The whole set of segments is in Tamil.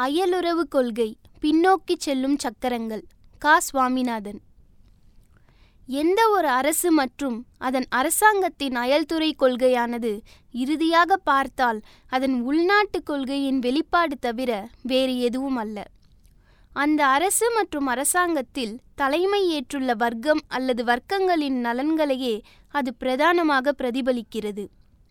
அயலுறவு கொள்கை பின்னோக்கி செல்லும் சக்கரங்கள் கா சுவாமிநாதன் எந்த ஒரு அரசு மற்றும் அதன் அரசாங்கத்தின் அயல்துறை கொள்கையானது இறுதியாக பார்த்தால் அதன் உள்நாட்டு கொள்கையின் வெளிப்பாடு தவிர வேறு எதுவும் அல்ல அந்த அரசு மற்றும் அரசாங்கத்தில் தலைமை ஏற்றுள்ள வர்க்கம் அல்லது வர்க்கங்களின் நலன்களையே அது பிரதானமாக பிரதிபலிக்கிறது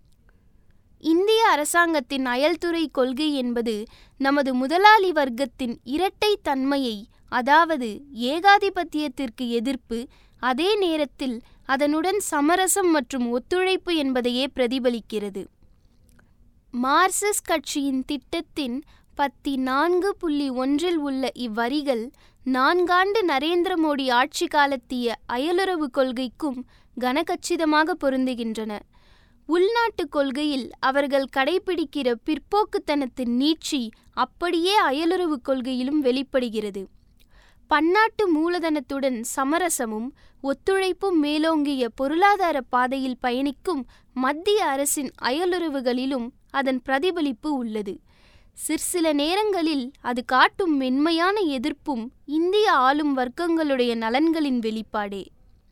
இந்திய அரசாங்கத்தின் அயல்துறை கொள்கை என்பது நமது முதலாளி வர்க்கத்தின் இரட்டை தன்மையை அதாவது ஏகாதிபத்தியத்திற்கு எதிர்ப்பு அதே நேரத்தில் அதனுடன் சமரசம் மற்றும் ஒத்துழைப்பு என்பதையே பிரதிபலிக்கிறது மார்க்சிஸ்ட் கட்சியின் திட்டத்தின் பத்தி நான்கு புள்ளி ஒன்றில் உள்ள இவ்வரிகள் நான்காண்டு நரேந்திர மோடி ஆட்சி காலத்திய அயலுறவு கொள்கைக்கும் கனகச்சிதமாக பொருந்துகின்றன உள்நாட்டு கொள்கையில் அவர்கள் கடைபிடிக்கிற பிற்போக்குத்தனத்தின் நீட்சி அப்படியே அயலுறவு கொள்கையிலும் வெளிப்படுகிறது பன்னாட்டு மூலதனத்துடன் சமரசமும் ஒத்துழைப்பும் மேலோங்கிய பொருளாதார பாதையில் பயணிக்கும் மத்திய அரசின் அயலுறவுகளிலும் அதன் பிரதிபலிப்பு உள்ளது சிற்சில நேரங்களில் அது காட்டும் மென்மையான எதிர்ப்பும் இந்திய ஆளும் வர்க்கங்களுடைய நலன்களின் வெளிப்பாடே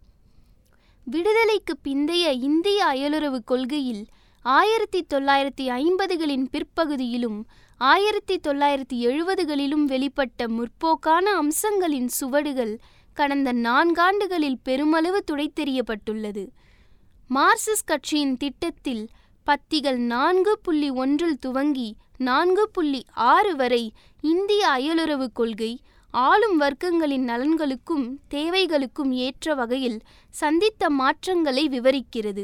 விடுதலைக்கு பிந்தைய இந்திய அயலுறவு கொள்கையில் ஆயிரத்தி தொள்ளாயிரத்தி ஐம்பதுகளின் பிற்பகுதியிலும் ஆயிரத்தி தொள்ளாயிரத்தி எழுபதுகளிலும் வெளிப்பட்ட முற்போக்கான அம்சங்களின் சுவடுகள் கடந்த நான்காண்டுகளில் பெருமளவு துடைத்தெறியப்பட்டுள்ளது மார்க்சிஸ்ட் கட்சியின் திட்டத்தில் பத்திகள் நான்கு புள்ளி ஒன்றில் துவங்கி நான்கு புள்ளி ஆறு வரை இந்திய அயலுறவு கொள்கை ஆளும் வர்க்கங்களின் நலன்களுக்கும் தேவைகளுக்கும் ஏற்ற வகையில் சந்தித்த மாற்றங்களை விவரிக்கிறது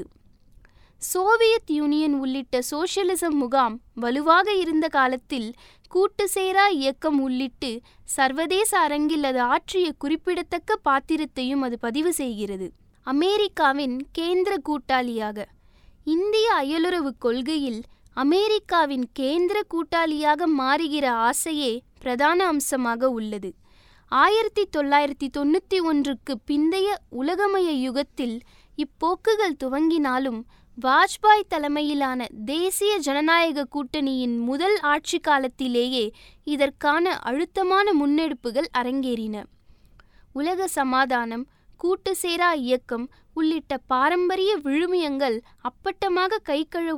சோவியத் யூனியன் உள்ளிட்ட சோசியலிசம் முகாம் வலுவாக இருந்த காலத்தில் கூட்டு சேரா இயக்கம் உள்ளிட்டு சர்வதேச அரங்கில் அது ஆற்றிய குறிப்பிடத்தக்க பாத்திரத்தையும் அது பதிவு செய்கிறது அமெரிக்காவின் கேந்திர கூட்டாளியாக இந்திய அயலுறவு கொள்கையில் அமெரிக்காவின் கேந்திர கூட்டாளியாக மாறுகிற ஆசையே பிரதான அம்சமாக உள்ளது ஆயிரத்தி தொள்ளாயிரத்தி தொண்ணூற்றி ஒன்றுக்கு பிந்தைய உலகமய யுகத்தில் இப்போக்குகள் துவங்கினாலும் வாஜ்பாய் தலைமையிலான தேசிய ஜனநாயக கூட்டணியின் முதல் ஆட்சி காலத்திலேயே இதற்கான அழுத்தமான முன்னெடுப்புகள் அரங்கேறின உலக சமாதானம் கூட்டு சேரா இயக்கம் உள்ளிட்ட பாரம்பரிய விழுமியங்கள் அப்பட்டமாக கைகழுவ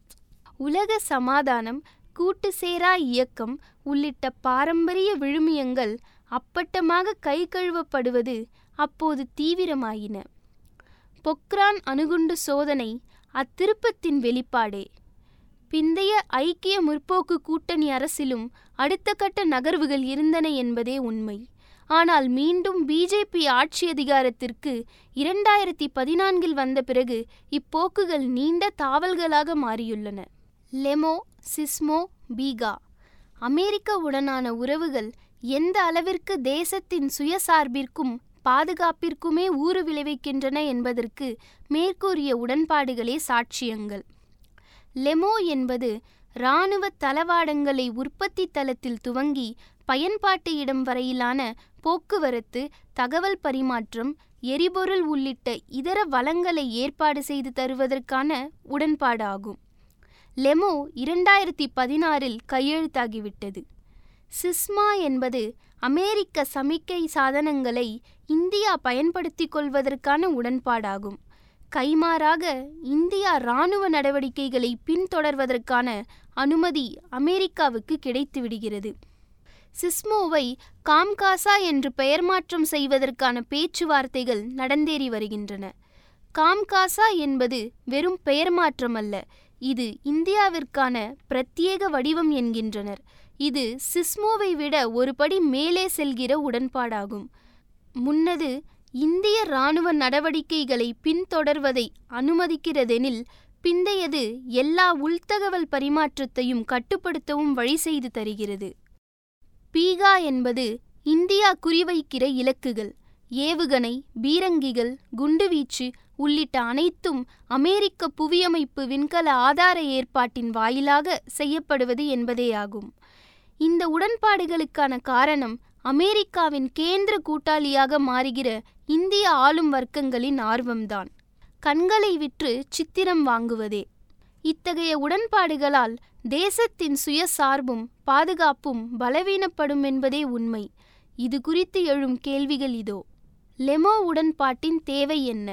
உலக சமாதானம் கூட்டு சேரா இயக்கம் உள்ளிட்ட பாரம்பரிய விழுமியங்கள் அப்பட்டமாக கைகழுவப்படுவது அப்போது தீவிரமாயின பொக்ரான் அணுகுண்டு சோதனை அத்திருப்பத்தின் வெளிப்பாடே பிந்தைய ஐக்கிய முற்போக்கு கூட்டணி அரசிலும் அடுத்த கட்ட நகர்வுகள் இருந்தன என்பதே உண்மை ஆனால் மீண்டும் பிஜேபி ஆட்சி அதிகாரத்திற்கு இரண்டாயிரத்தி பதினான்கில் வந்த பிறகு இப்போக்குகள் நீண்ட தாவல்களாக மாறியுள்ளன லெமோ சிஸ்மோ பீகா அமெரிக்காவுடனான உறவுகள் எந்த அளவிற்கு தேசத்தின் சுயசார்பிற்கும் பாதுகாப்பிற்குமே ஊறு விளைவிக்கின்றன என்பதற்கு மேற்கூறிய உடன்பாடுகளே சாட்சியங்கள் லெமோ என்பது இராணுவ தளவாடங்களை உற்பத்தி தளத்தில் துவங்கி பயன்பாட்டு இடம் வரையிலான போக்குவரத்து தகவல் பரிமாற்றம் எரிபொருள் உள்ளிட்ட இதர வளங்களை ஏற்பாடு செய்து தருவதற்கான உடன்பாடாகும் லெமோ இரண்டாயிரத்தி பதினாறில் கையெழுத்தாகிவிட்டது சிஸ்மா என்பது அமெரிக்க சமிக்கை சாதனங்களை இந்தியா பயன்படுத்தி கொள்வதற்கான உடன்பாடாகும் கைமாறாக இந்தியா இராணுவ நடவடிக்கைகளை பின்தொடர்வதற்கான அனுமதி அமெரிக்காவுக்கு கிடைத்துவிடுகிறது சிஸ்மோவை காம்காசா என்று பெயர் மாற்றம் செய்வதற்கான பேச்சுவார்த்தைகள் நடந்தேறி வருகின்றன காம்காசா என்பது வெறும் பெயர் மாற்றம் அல்ல இது இந்தியாவிற்கான பிரத்யேக வடிவம் என்கின்றனர் இது சிஸ்மோவை விட ஒரு படி மேலே செல்கிற உடன்பாடாகும் முன்னது இந்திய இராணுவ நடவடிக்கைகளை பின்தொடர்வதை அனுமதிக்கிறதெனில் பிந்தையது எல்லா உள்தகவல் பரிமாற்றத்தையும் கட்டுப்படுத்தவும் வழி செய்து தருகிறது பீகா என்பது இந்தியா குறிவைக்கிற இலக்குகள் ஏவுகணை பீரங்கிகள் குண்டுவீச்சு உள்ளிட்ட அனைத்தும் அமெரிக்க புவியமைப்பு விண்கல ஆதார ஏற்பாட்டின் வாயிலாக செய்யப்படுவது என்பதேயாகும் இந்த உடன்பாடுகளுக்கான காரணம் அமெரிக்காவின் கேந்திர கூட்டாளியாக மாறுகிற இந்திய ஆளும் வர்க்கங்களின் ஆர்வம்தான் கண்களை விற்று சித்திரம் வாங்குவதே இத்தகைய உடன்பாடுகளால் தேசத்தின் சுயசார்பும் பாதுகாப்பும் பலவீனப்படும் என்பதே உண்மை இது குறித்து எழும் கேள்விகள் இதோ லெமோ உடன்பாட்டின் தேவை என்ன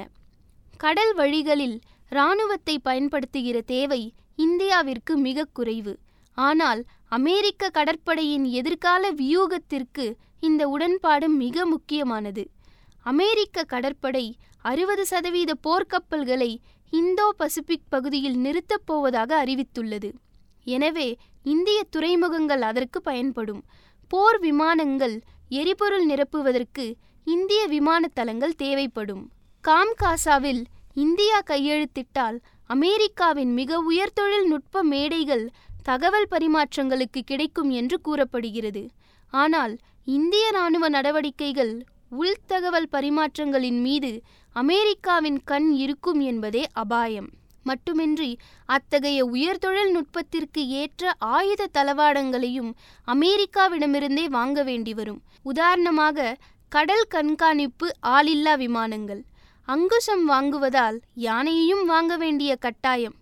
கடல் வழிகளில் இராணுவத்தை பயன்படுத்துகிற தேவை இந்தியாவிற்கு மிக குறைவு ஆனால் அமெரிக்க கடற்படையின் எதிர்கால வியூகத்திற்கு இந்த உடன்பாடு மிக முக்கியமானது அமெரிக்க கடற்படை அறுபது சதவீத போர்க்கப்பல்களை இந்தோ பசிபிக் பகுதியில் நிறுத்தப் போவதாக அறிவித்துள்ளது எனவே இந்திய துறைமுகங்கள் அதற்கு பயன்படும் போர் விமானங்கள் எரிபொருள் நிரப்புவதற்கு இந்திய விமான தளங்கள் தேவைப்படும் காம்காசாவில் இந்தியா கையெழுத்திட்டால் அமெரிக்காவின் மிக உயர் தொழில்நுட்ப மேடைகள் தகவல் பரிமாற்றங்களுக்கு கிடைக்கும் என்று கூறப்படுகிறது ஆனால் இந்திய இராணுவ நடவடிக்கைகள் உள்தகவல் பரிமாற்றங்களின் மீது அமெரிக்காவின் கண் இருக்கும் என்பதே அபாயம் மட்டுமின்றி அத்தகைய உயர் தொழில்நுட்பத்திற்கு ஏற்ற ஆயுத தளவாடங்களையும் அமெரிக்காவிடமிருந்தே வாங்க வேண்டி வரும் உதாரணமாக கடல் கண்காணிப்பு ஆளில்லா விமானங்கள் அங்குசம் வாங்குவதால் யானையையும் வாங்க வேண்டிய கட்டாயம்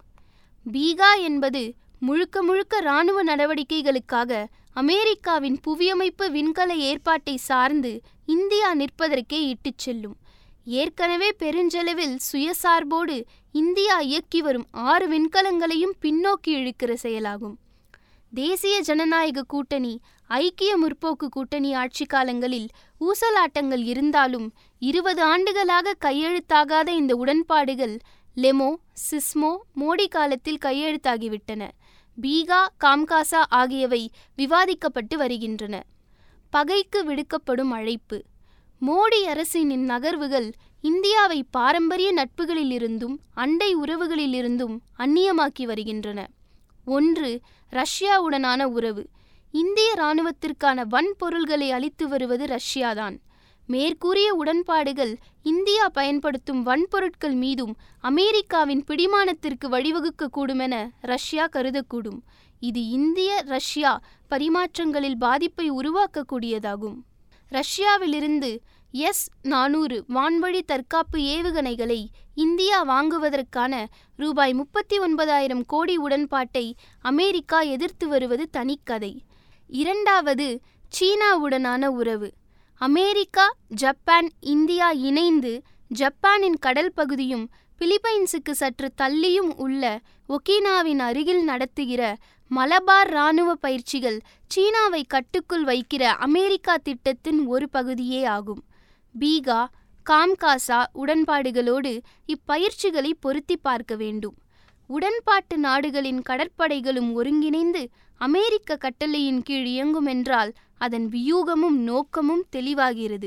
பீகா என்பது முழுக்க முழுக்க இராணுவ நடவடிக்கைகளுக்காக அமெரிக்காவின் புவியமைப்பு விண்கல ஏற்பாட்டை சார்ந்து இந்தியா நிற்பதற்கே இட்டுச் செல்லும் ஏற்கனவே பெருஞ்செலவில் சுயசார்போடு இந்தியா இயக்கி வரும் ஆறு விண்கலங்களையும் பின்னோக்கி இழுக்கிற செயலாகும் தேசிய ஜனநாயக கூட்டணி ஐக்கிய முற்போக்கு கூட்டணி ஆட்சி காலங்களில் ஊசலாட்டங்கள் இருந்தாலும் இருபது ஆண்டுகளாக கையெழுத்தாகாத இந்த உடன்பாடுகள் லெமோ சிஸ்மோ மோடி காலத்தில் கையெழுத்தாகிவிட்டன பீகா காம்காசா ஆகியவை விவாதிக்கப்பட்டு வருகின்றன பகைக்கு விடுக்கப்படும் அழைப்பு மோடி அரசின் நகர்வுகள் இந்தியாவை பாரம்பரிய நட்புகளிலிருந்தும் அண்டை உறவுகளிலிருந்தும் அந்நியமாக்கி வருகின்றன ஒன்று ரஷ்யாவுடனான உறவு இந்திய இராணுவத்திற்கான வன்பொருள்களை அளித்து வருவது ரஷ்யாதான் மேற்கூறிய உடன்பாடுகள் இந்தியா பயன்படுத்தும் வன்பொருட்கள் மீதும் அமெரிக்காவின் பிடிமானத்திற்கு வழிவகுக்கக்கூடுமென ரஷ்யா கருதக்கூடும் இது இந்திய ரஷ்யா பரிமாற்றங்களில் பாதிப்பை உருவாக்கக்கூடியதாகும் ரஷ்யாவிலிருந்து எஸ் நானூறு வான்வழி தற்காப்பு ஏவுகணைகளை இந்தியா வாங்குவதற்கான ரூபாய் முப்பத்தி ஒன்பதாயிரம் கோடி உடன்பாட்டை அமெரிக்கா எதிர்த்து வருவது தனிக்கதை இரண்டாவது சீனாவுடனான உறவு அமெரிக்கா ஜப்பான் இந்தியா இணைந்து ஜப்பானின் கடல் பகுதியும் பிலிப்பைன்ஸுக்கு சற்று தள்ளியும் உள்ள ஒகினாவின் அருகில் நடத்துகிற மலபார் இராணுவ பயிற்சிகள் சீனாவை கட்டுக்குள் வைக்கிற அமெரிக்கா திட்டத்தின் ஒரு பகுதியே ஆகும் பீகா காம்காசா உடன்பாடுகளோடு இப்பயிற்சிகளை பொருத்தி பார்க்க வேண்டும் உடன்பாட்டு நாடுகளின் கடற்படைகளும் ஒருங்கிணைந்து அமெரிக்க கட்டளையின் கீழ் இயங்கும் என்றால் அதன் வியூகமும் நோக்கமும் தெளிவாகிறது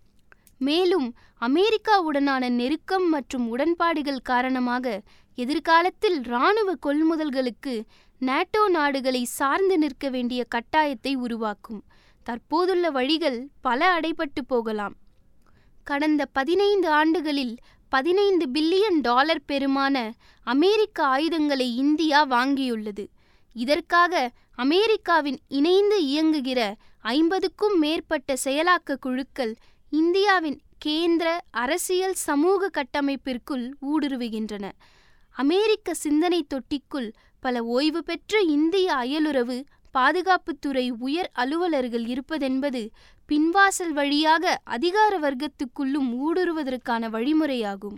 மேலும் அமெரிக்காவுடனான நெருக்கம் மற்றும் உடன்பாடுகள் காரணமாக எதிர்காலத்தில் இராணுவ கொள்முதல்களுக்கு நேட்டோ நாடுகளை சார்ந்து நிற்க வேண்டிய கட்டாயத்தை உருவாக்கும் தற்போதுள்ள வழிகள் பல அடைபட்டு போகலாம் கடந்த பதினைந்து ஆண்டுகளில் பதினைந்து பில்லியன் டாலர் பெருமான அமெரிக்க ஆயுதங்களை இந்தியா வாங்கியுள்ளது இதற்காக அமெரிக்காவின் இணைந்து இயங்குகிற ஐம்பதுக்கும் மேற்பட்ட செயலாக்க குழுக்கள் இந்தியாவின் கேந்திர அரசியல் சமூக கட்டமைப்பிற்குள் ஊடுருவுகின்றன அமெரிக்க சிந்தனை தொட்டிக்குள் பல ஓய்வு பெற்ற இந்திய அயலுறவு பாதுகாப்புத்துறை உயர் அலுவலர்கள் இருப்பதென்பது பின்வாசல் வழியாக அதிகார வர்க்கத்துக்குள்ளும் ஊடுருவதற்கான வழிமுறையாகும்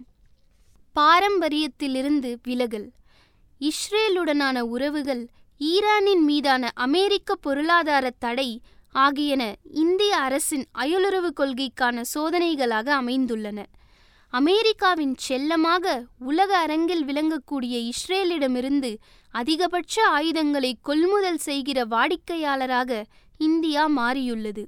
பாரம்பரியத்திலிருந்து விலகல் இஸ்ரேலுடனான உறவுகள் ஈரானின் மீதான அமெரிக்க பொருளாதார தடை ஆகியன இந்திய அரசின் அயலுறவு கொள்கைக்கான சோதனைகளாக அமைந்துள்ளன அமெரிக்காவின் செல்லமாக உலக அரங்கில் விளங்கக்கூடிய இஸ்ரேலிடமிருந்து அதிகபட்ச ஆயுதங்களை கொள்முதல் செய்கிற வாடிக்கையாளராக இந்தியா மாறியுள்ளது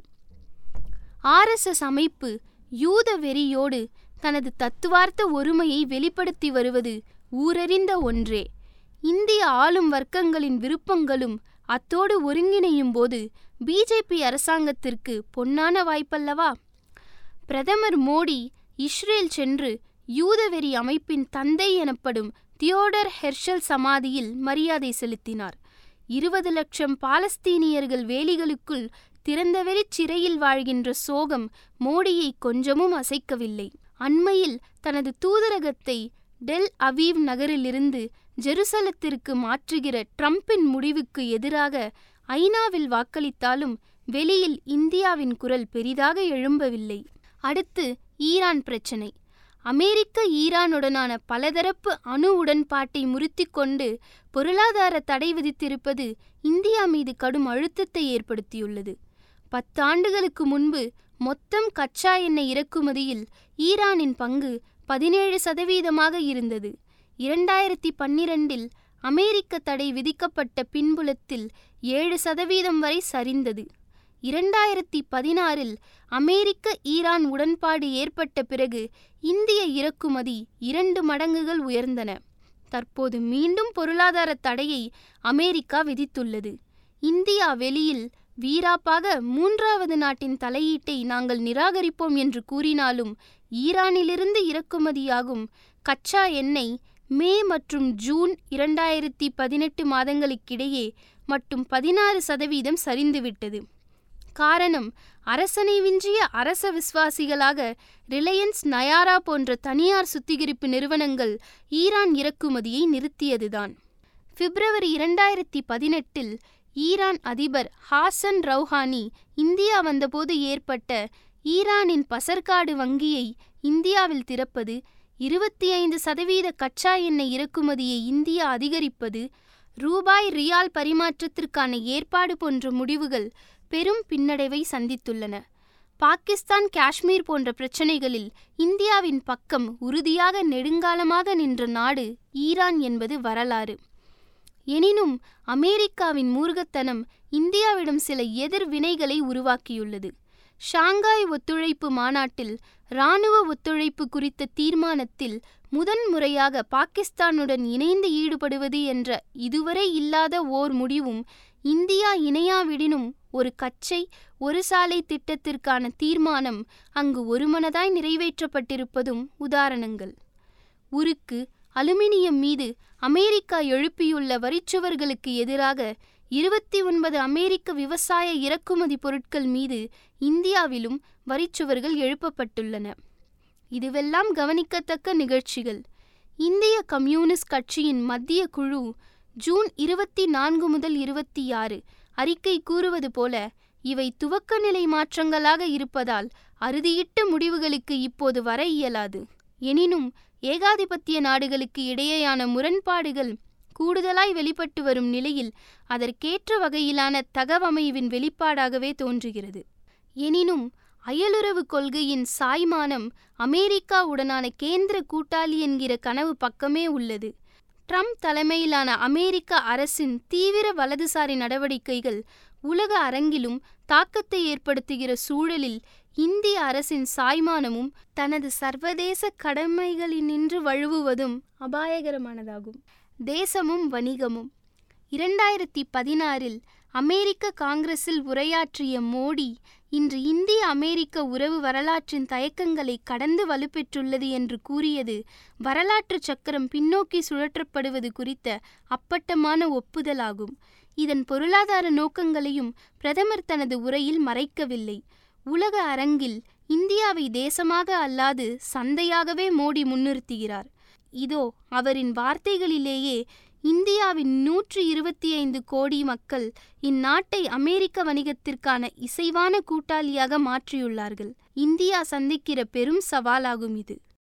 ஆர்எஸ்எஸ் அமைப்பு யூத வெறியோடு தனது தத்துவார்த்த ஒருமையை வெளிப்படுத்தி வருவது ஊரறிந்த ஒன்றே இந்திய ஆளும் வர்க்கங்களின் விருப்பங்களும் அத்தோடு ஒருங்கிணையும் போது பிஜேபி அரசாங்கத்திற்கு பொன்னான வாய்ப்பல்லவா பிரதமர் மோடி இஸ்ரேல் சென்று யூதவெறி அமைப்பின் தந்தை எனப்படும் தியோடர் ஹெர்ஷல் சமாதியில் மரியாதை செலுத்தினார் இருபது லட்சம் பாலஸ்தீனியர்கள் வேலிகளுக்குள் திறந்தவெளி சிறையில் வாழ்கின்ற சோகம் மோடியை கொஞ்சமும் அசைக்கவில்லை அண்மையில் தனது தூதரகத்தை டெல் அவீவ் நகரிலிருந்து ஜெருசலத்திற்கு மாற்றுகிற ட்ரம்பின் முடிவுக்கு எதிராக ஐநாவில் வாக்களித்தாலும் வெளியில் இந்தியாவின் குரல் பெரிதாக எழும்பவில்லை அடுத்து ஈரான் பிரச்சினை அமெரிக்க ஈரானுடனான பலதரப்பு அணு உடன்பாட்டை முறித்திக்கொண்டு பொருளாதார தடை விதித்திருப்பது இந்தியா மீது கடும் அழுத்தத்தை ஏற்படுத்தியுள்ளது பத்தாண்டுகளுக்கு முன்பு மொத்தம் கச்சா எண்ணெய் இறக்குமதியில் ஈரானின் பங்கு பதினேழு சதவீதமாக இருந்தது இரண்டாயிரத்தி பன்னிரண்டில் அமெரிக்க தடை விதிக்கப்பட்ட பின்புலத்தில் ஏழு சதவீதம் வரை சரிந்தது இரண்டாயிரத்தி பதினாறில் அமெரிக்க ஈரான் உடன்பாடு ஏற்பட்ட பிறகு இந்திய இறக்குமதி இரண்டு மடங்குகள் உயர்ந்தன தற்போது மீண்டும் பொருளாதார தடையை அமெரிக்கா விதித்துள்ளது இந்தியா வெளியில் வீராப்பாக மூன்றாவது நாட்டின் தலையீட்டை நாங்கள் நிராகரிப்போம் என்று கூறினாலும் ஈரானிலிருந்து இறக்குமதியாகும் கச்சா எண்ணெய் மே மற்றும் ஜூன் இரண்டாயிரத்தி பதினெட்டு மாதங்களுக்கிடையே மட்டும் பதினாறு சதவீதம் சரிந்துவிட்டது காரணம் அரசனை விஞ்சிய அரச விசுவாசிகளாக ரிலையன்ஸ் நயாரா போன்ற தனியார் சுத்திகரிப்பு நிறுவனங்கள் ஈரான் இறக்குமதியை நிறுத்தியதுதான் பிப்ரவரி இரண்டாயிரத்தி பதினெட்டில் ஈரான் அதிபர் ஹாசன் ரவுஹானி இந்தியா வந்தபோது ஏற்பட்ட ஈரானின் பசர்காடு வங்கியை இந்தியாவில் திறப்பது இருபத்தி ஐந்து சதவீத கச்சா எண்ணெய் இறக்குமதியை இந்தியா அதிகரிப்பது ரூபாய் ரியால் பரிமாற்றத்திற்கான ஏற்பாடு போன்ற முடிவுகள் பெரும் பின்னடைவை சந்தித்துள்ளன பாகிஸ்தான் காஷ்மீர் போன்ற பிரச்சனைகளில் இந்தியாவின் பக்கம் உறுதியாக நெடுங்காலமாக நின்ற நாடு ஈரான் என்பது வரலாறு எனினும் அமெரிக்காவின் மூர்க்கத்தனம் இந்தியாவிடம் சில எதிர்வினைகளை உருவாக்கியுள்ளது ஷாங்காய் ஒத்துழைப்பு மாநாட்டில் இராணுவ ஒத்துழைப்பு குறித்த தீர்மானத்தில் முதன் முறையாக பாகிஸ்தானுடன் இணைந்து ஈடுபடுவது என்ற இதுவரை இல்லாத ஓர் முடிவும் இந்தியா இணையாவிடினும் ஒரு கச்சை ஒரு சாலை திட்டத்திற்கான தீர்மானம் அங்கு ஒருமனதாய் நிறைவேற்றப்பட்டிருப்பதும் உதாரணங்கள் உருக்கு அலுமினியம் மீது அமெரிக்கா எழுப்பியுள்ள வரிச்சுவர்களுக்கு எதிராக இருபத்தி ஒன்பது அமெரிக்க விவசாய இறக்குமதி பொருட்கள் மீது இந்தியாவிலும் வரிச்சுவர்கள் எழுப்பப்பட்டுள்ளன இதுவெல்லாம் கவனிக்கத்தக்க நிகழ்ச்சிகள் இந்திய கம்யூனிஸ்ட் கட்சியின் மத்திய குழு ஜூன் இருபத்தி நான்கு முதல் இருபத்தி ஆறு அறிக்கை கூறுவது போல இவை துவக்க நிலை மாற்றங்களாக இருப்பதால் அறுதியிட்ட முடிவுகளுக்கு இப்போது வர இயலாது எனினும் ஏகாதிபத்திய நாடுகளுக்கு இடையேயான முரண்பாடுகள் கூடுதலாய் வெளிப்பட்டு வரும் நிலையில் அதற்கேற்ற வகையிலான தகவமைவின் வெளிப்பாடாகவே தோன்றுகிறது எனினும் அயலுறவு கொள்கையின் சாய்மானம் அமெரிக்காவுடனான கேந்திர கூட்டாளி என்கிற கனவு பக்கமே உள்ளது ட்ரம்ப் தலைமையிலான அமெரிக்க அரசின் தீவிர வலதுசாரி நடவடிக்கைகள் உலக அரங்கிலும் தாக்கத்தை ஏற்படுத்துகிற சூழலில் இந்திய அரசின் சாய்மானமும் தனது சர்வதேச கடமைகளினின்று வழுவுவதும் அபாயகரமானதாகும் தேசமும் வணிகமும் இரண்டாயிரத்தி பதினாறில் அமெரிக்க காங்கிரஸில் உரையாற்றிய மோடி இன்று இந்திய அமெரிக்க உறவு வரலாற்றின் தயக்கங்களை கடந்து வலுப்பெற்றுள்ளது என்று கூறியது வரலாற்று சக்கரம் பின்னோக்கி சுழற்றப்படுவது குறித்த அப்பட்டமான ஒப்புதலாகும் இதன் பொருளாதார நோக்கங்களையும் பிரதமர் தனது உரையில் மறைக்கவில்லை உலக அரங்கில் இந்தியாவை தேசமாக அல்லாது சந்தையாகவே மோடி முன்னிறுத்துகிறார் இதோ அவரின் வார்த்தைகளிலேயே இந்தியாவின் நூற்றி இருபத்தி ஐந்து கோடி மக்கள் இந்நாட்டை அமெரிக்க வணிகத்திற்கான இசைவான கூட்டாளியாக மாற்றியுள்ளார்கள் இந்தியா சந்திக்கிற பெரும் சவாலாகும் இது